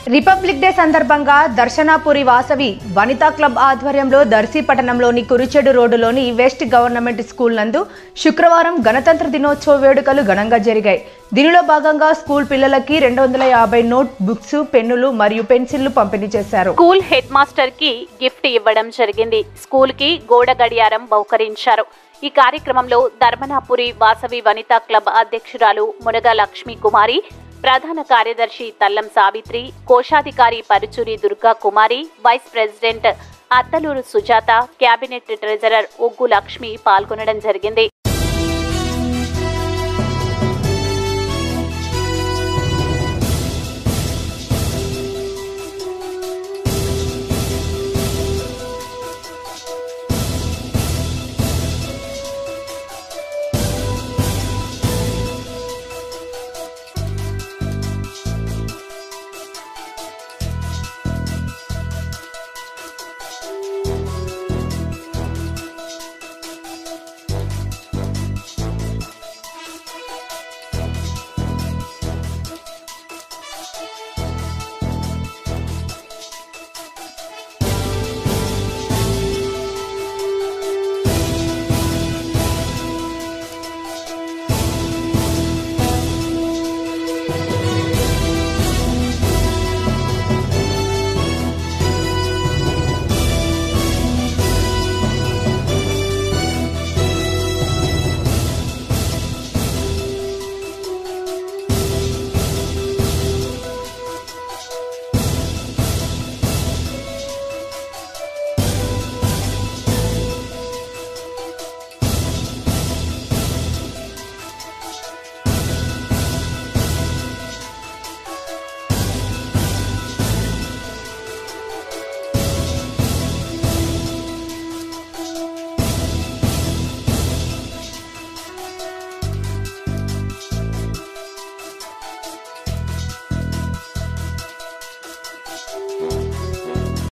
republic day సందర్భంగా దర్శనాపురి Vasavi Vanitha club ఆధ్వర్యంలో దర్శి పట్టణంలోని కురిచెడు రోడ్డులోని వెస్ట్ గవర్నమెంట్ స్కూల్ నందు శుక్రవారం గణతంత్ర దినోత్సవ వేడుకలు ఘనంగా జరిగాయి దీనిలో భాగంగా స్కూల్ పిల్లలకి రెండు వందల యాభై నోట్ బుక్స్ పెన్నులు మరియు పెన్సిళ్లు పంపిణీ చేశారు స్కూల్ హెడ్ మాస్టర్ కి గిఫ్ట్ ఇవ్వడం జరిగింది స్కూల్ కి గోడ గడియారం బహుకరించారు ఈ కార్యక్రమంలో ధర్మనాపురి వాసవి వనితా క్లబ్ అధ్యక్షురాలు మునగ లక్ష్మీ కుమారి ప్రధాన కార్యదర్శి తల్లం సావిత్రి కోశాధికారి Paruchuri Durga Kumari vice president Attaluru Sujatha cabinet treasurer Uggu Lakshmi పాల్గొనడం జరిగింది